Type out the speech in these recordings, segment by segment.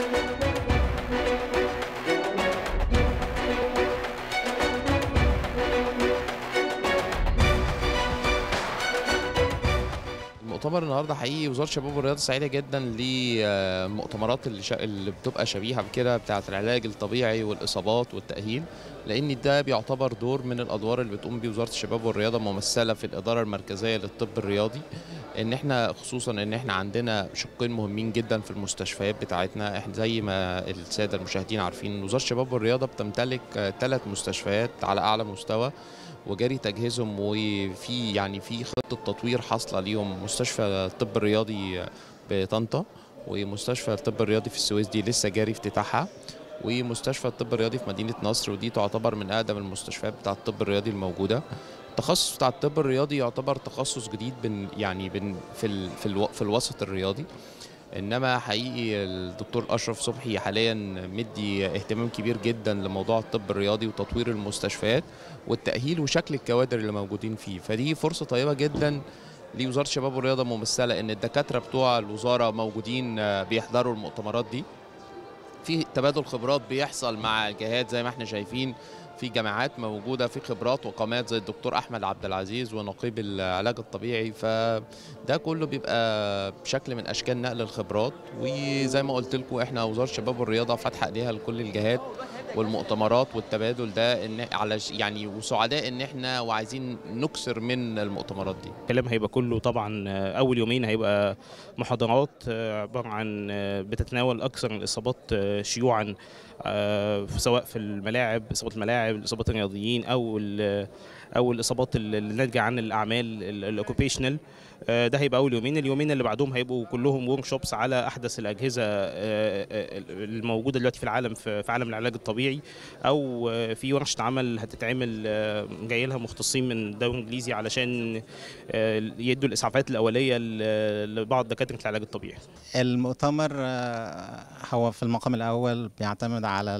المؤتمر النهارده حقيقي وزاره الشباب والرياضه سعيده جدا للمؤتمرات اللي, شا... اللي بتبقى شبيهه بكده بتاعه العلاج الطبيعي والاصابات والتاهيل لان ده بيعتبر دور من الادوار اللي بتقوم بيه وزاره الشباب والرياضه ممثله في الاداره المركزيه للطب الرياضي ان احنا خصوصا ان احنا عندنا شقين مهمين جدا في المستشفيات بتاعتنا احنا زي ما الساده المشاهدين عارفين وزاره الشباب والرياضه بتمتلك ثلاث مستشفيات على اعلى مستوى وجاري تجهيزهم وفي يعني في خطه تطوير حاصله ليهم مستشفى الطب الرياضي بطنطا ومستشفى الطب الرياضي في السويس دي لسه جاري افتتاحها ومستشفى الطب الرياضي في مدينه نصر ودي تعتبر من اقدم المستشفيات بتاع الطب الرياضي الموجوده التخصص بتاع الطب الرياضي يعتبر تخصص جديد بن يعني بن في ال في, الو في الوسط الرياضي انما حقيقي الدكتور اشرف صبحي حاليا مدي اهتمام كبير جدا لموضوع الطب الرياضي وتطوير المستشفيات والتاهيل وشكل الكوادر اللي موجودين فيه فدي فرصه طيبه جدا لوزاره الشباب والرياضه ممثله ان الدكاتره بتوع الوزاره موجودين بيحضروا المؤتمرات دي في تبادل خبرات بيحصل مع الجهات زي ما احنا شايفين في جامعات موجوده في خبرات وقامات زي الدكتور احمد عبد العزيز ونقيب العلاج الطبيعي فده كله بيبقى بشكل من اشكال نقل الخبرات وزي ما قلت لكم احنا وزاره الشباب والرياضه فاتحه ايديها لكل الجهات والمؤتمرات والتبادل ده ان على يعني وسعداء ان احنا وعايزين نكسر من المؤتمرات دي. الكلام هيبقى كله طبعا اول يومين هيبقى محاضرات عباره عن بتتناول اكثر الاصابات شيوعا سواء في الملاعب اصابات الملاعب اصابات الرياضيين او او الاصابات اللي ناتجه عن الاعمال الاوكوبيشنال ده هيبقى اول يومين اليومين اللي بعدهم هيبقوا كلهم ورك شوبس على احدث الاجهزه الموجوده دلوقتي في العالم في عالم العلاج الطبيعي او في ورشه عمل هتتعمل جاي لها مختصين من الدوري الانجليزي علشان يدوا الاسعافات الاوليه لبعض دكاتره العلاج الطبيعي المؤتمر هو في المقام الاول بيعتمد على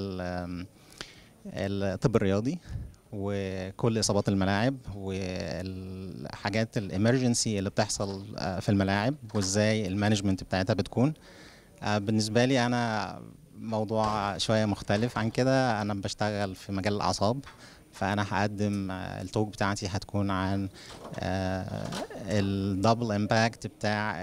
الطب الرياضي وكل اصابات الملاعب والحاجات الامرجنسي اللي بتحصل في الملاعب وازاي المانجمنت بتاعتها بتكون بالنسبه لي انا موضوع شويه مختلف عن كده انا بشتغل في مجال الاعصاب فانا هقدم التوك بتاعتي هتكون عن الدبل امباكت بتاع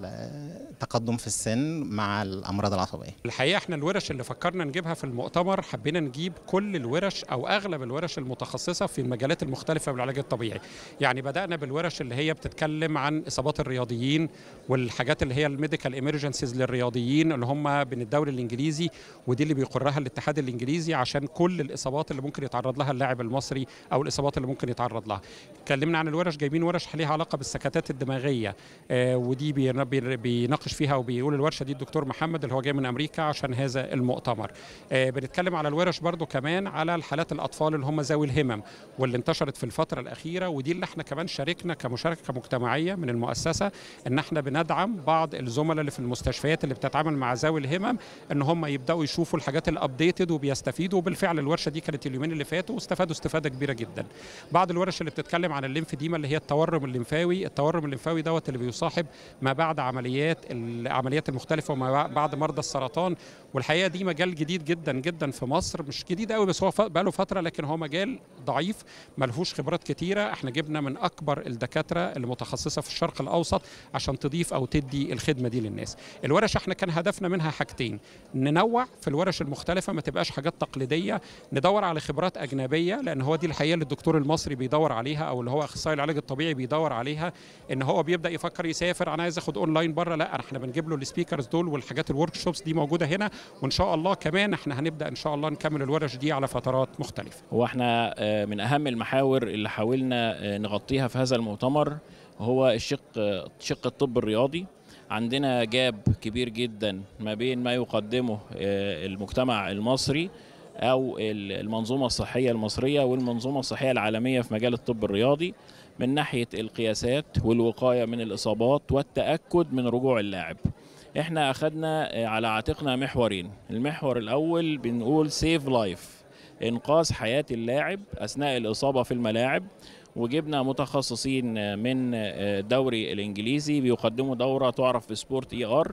التقدم في السن مع الامراض العصبيه الحقيقه احنا الورش اللي فكرنا نجيبها في المؤتمر حبينا نجيب كل الورش او اغلب الورش المتخصصه في المجالات المختلفه بالعلاج الطبيعي يعني بدانا بالورش اللي هي بتتكلم عن اصابات الرياضيين والحاجات اللي هي الميديكال ايمرجنسيز للرياضيين اللي هم من الدوري الانجليزي ودي اللي بيقرها الاتحاد الانجليزي عشان كل اصابات اللي ممكن يتعرض لها اللاعب المصري او الاصابات اللي ممكن يتعرض لها اتكلمنا عن الورش جايبين ورش ليها علاقه بالسكتات الدماغيه آه ودي بيناقش فيها وبيقول الورشه دي الدكتور محمد اللي هو جاي من امريكا عشان هذا المؤتمر آه بنتكلم على الورش برضو كمان على الحالات الاطفال اللي هم ذوي الهمم واللي انتشرت في الفتره الاخيره ودي اللي احنا كمان شاركنا كمشاركه مجتمعيه من المؤسسه ان احنا بندعم بعض الزملاء اللي في المستشفيات اللي بتتعامل مع ذوي الهمم ان هم يبداوا يشوفوا الحاجات الابديتد وبيستفيدوا وبالفعل الورشه دي كانت اليومين اللي فاتوا واستفادوا استفاده كبيره جدا بعض الورش اللي بتتكلم عن الليمفديما اللي هي التورم الليمفاوي التورم الليمفاوي دوت اللي بيصاحب ما بعد عمليات العمليات المختلفه وما بعد مرضى السرطان والحقيقه دي مجال جديد جدا جدا في مصر مش جديد قوي بس هو بقى له فتره لكن هو مجال ضعيف ملهوش خبرات كتيره احنا جبنا من اكبر الدكاتره المتخصصه في الشرق الاوسط عشان تضيف او تدي الخدمه دي للناس الورش احنا كان هدفنا منها حاجتين ننوع في الورش المختلفه ما تبقاش حاجات تقليديه ندور على خبرات اجنبيه لان هو دي الحقيقه اللي الدكتور المصري بيدور عليها او اللي هو اخصائي العلاج الطبيعي بيدور عليها ان هو بيبدا يفكر يسافر انا عايز اخد اونلاين بره لا احنا بنجيب له السبيكرز دول والحاجات الورك شوبس دي موجوده هنا وان شاء الله كمان احنا هنبدا ان شاء الله نكمل الورش دي على فترات مختلفه هو احنا من اهم المحاور اللي حاولنا نغطيها في هذا المؤتمر هو الشق شق الطب الرياضي عندنا جاب كبير جدا ما بين ما يقدمه المجتمع المصري او المنظومه الصحيه المصريه والمنظومه الصحيه العالميه في مجال الطب الرياضي من ناحيه القياسات والوقايه من الاصابات والتاكد من رجوع اللاعب احنا اخذنا على عاتقنا محورين المحور الاول بنقول سيف لايف انقاذ حياه اللاعب اثناء الاصابه في الملاعب وجبنا متخصصين من الدوري الانجليزي بيقدموا دوره تعرف بسبورت اي ار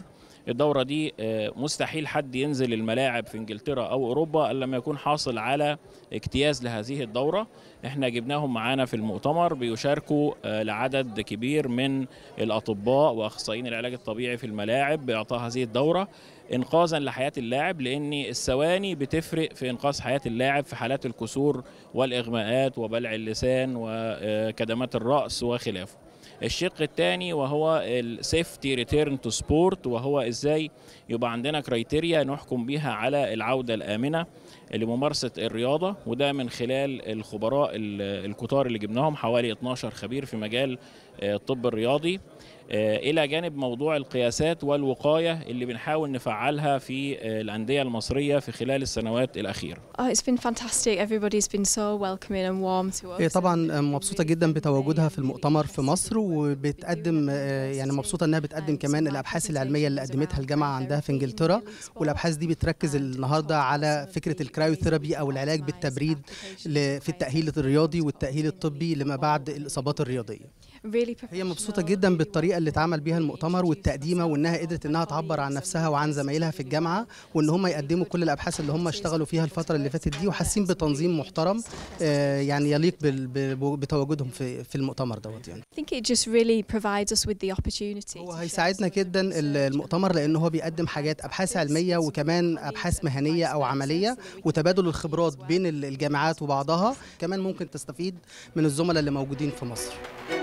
الدورة دي آه، مستحيل حد ينزل الملاعب في انجلترا او اوروبا الا لما يكون حاصل على اجتياز لهذه الدورة احنا جبناهم معانا في المؤتمر بيشاركوا آه، لعدد كبير من الاطباء واخصائيين العلاج الطبيعي في الملاعب باعطاء هذه الدورة انقاذا لحياة اللاعب لان الثواني بتفرق في انقاذ حياة اللاعب في حالات الكسور والاغماءات وبلع اللسان وكدمات الرأس وخلافه الشق الثاني وهو السيفتي ريتيرن تو سبورت وهو ازاي يبقى عندنا كرايتيريا نحكم بيها على العوده الامنه لممارسه الرياضه وده من خلال الخبراء ال- الكتار اللي جبناهم حوالي 12 خبير في مجال آه، الطب الرياضي آه، الى جانب موضوع القياسات والوقايه اللي بنحاول نفعلها في آه، الانديه المصريه في خلال السنوات الاخيره Oh, it's been fantastic. Everybody's been so welcoming and warm to us. هي طبعا مبسوطة جدا بتواجدها في المؤتمر في مصر وبتقدم آه، يعني مبسوطة انها بتقدم كمان الابحاث العلمية اللي قدمتها الجامعة عندها في انجلترا والابحاث دي بتركز النهارده على فكرة الكرايوثيرابي او العلاج بالتبريد ل- في التأهيل الرياضي والتأهيل الطبي لما بعد الاصابات الرياضية Really هي مبسوطة جدا بالطريقة اللي اتعمل بيها المؤتمر والتقديمة وانها قدرت انها تعبر عن نفسها وعن زمايلها في الجامعة وان هم يقدموا كل الابحاث اللي هم اشتغلوا فيها الفترة اللي فاتت دي وحاسين بتنظيم محترم آه، يعني يليق بال- ب- بتواجدهم في في المؤتمر دوت يعني I think it just really provides us with the opportunity. هو to هيساعدنا share some جدا of ال- المؤتمر لان هو بيقدم حاجات ابحاث علميه وكمان ابحاث مهنيه او عمليه وتبادل الخبرات بين ال- الجامعات وبعضها كمان ممكن تستفيد من الزملاء اللي موجودين في مصر